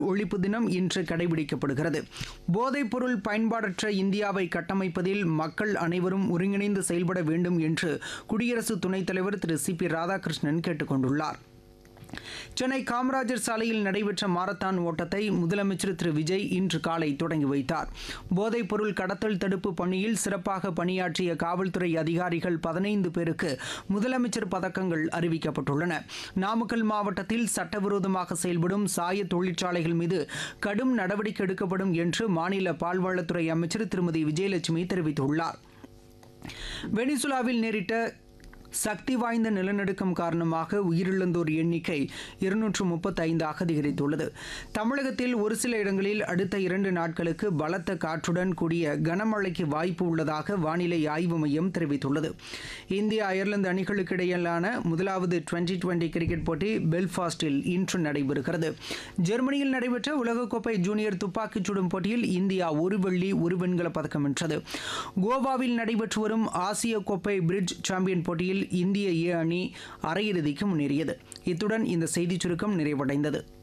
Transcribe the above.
ஒழிப்பு தினம் இன்று கடைபிடிக்கப்படுகிறது போதைப்பொருள் பயன்பாடற்ற இந்தியாவை கட்டமைப்பதில் மக்கள் அனைவரும் ஒருங்கிணைந்து செயல்பட வேண்டும் என்று குடியரசு துணைத் தலைவர் திரு சி பி ராதாகிருஷ்ணன் கேட்டுக் கொண்டுள்ளார் சென்னை காமராஜர் சாலையில் நடைபெற்ற மாரத்தான் ஓட்டத்தை முதலமைச்சர் திரு விஜய் இன்று காலை தொடங்கி வைத்தார் போதைப் பொருள் கடத்தல் தடுப்பு பணியில் சிறப்பாக பணியாற்றிய காவல்துறை அதிகாரிகள் பதினைந்து பேருக்கு முதலமைச்சர் பதக்கங்கள் அறிவிக்கப்பட்டுள்ளன நாமக்கல் மாவட்டத்தில் சட்டவிரோதமாக செயல்படும் சாய தொழிற்சாலைகள் மீது கடும் நடவடிக்கை எடுக்கப்படும் என்று மாநில பால்வளத்துறை அமைச்சர் திருமதி விஜயலட்சுமி தெரிவித்துள்ளார் வெனிசுலாவில் நேரிட்ட சக்தி வாய்ந்த நிலநடுக்கம் காரணமாக உயிரிழந்தோர் எண்ணிக்கை இருநூற்று முப்பத்தைந்தாக அதிகரித்துள்ளது தமிழகத்தில் ஒரு சில இடங்களில் அடுத்த இரண்டு நாட்களுக்கு பலத்த காற்றுடன் கூடிய கனமழைக்கு வாய்ப்பு உள்ளதாக வானிலை ஆய்வு மையம் தெரிவித்துள்ளது இந்திய அயர்லாந்து அணிகளுக்கு இடையிலான முதலாவது டுவெண்டி டுவெண்டி கிரிக்கெட் போட்டி பெல்ஃபாஸ்டில் இன்று நடைபெறுகிறது ஜெர்மனியில் நடைபெற்ற உலகக்கோப்பை ஜூனியர் துப்பாக்கிச் சுடும் போட்டியில் இந்தியா ஒரு வெள்ளி ஒரு வெண்கலப் பதக்கம் வென்றது கோவாவில் நடைபெற்று வரும் ஆசிய கோப்பை பிரிட்ஜ் சாம்பியன் போட்டியில் இந்திய ஏ அணி அரையிறுதிக்கு முன்னேறியது இத்துடன் இந்த செய்திச் சுருக்கம் நிறைவடைந்தது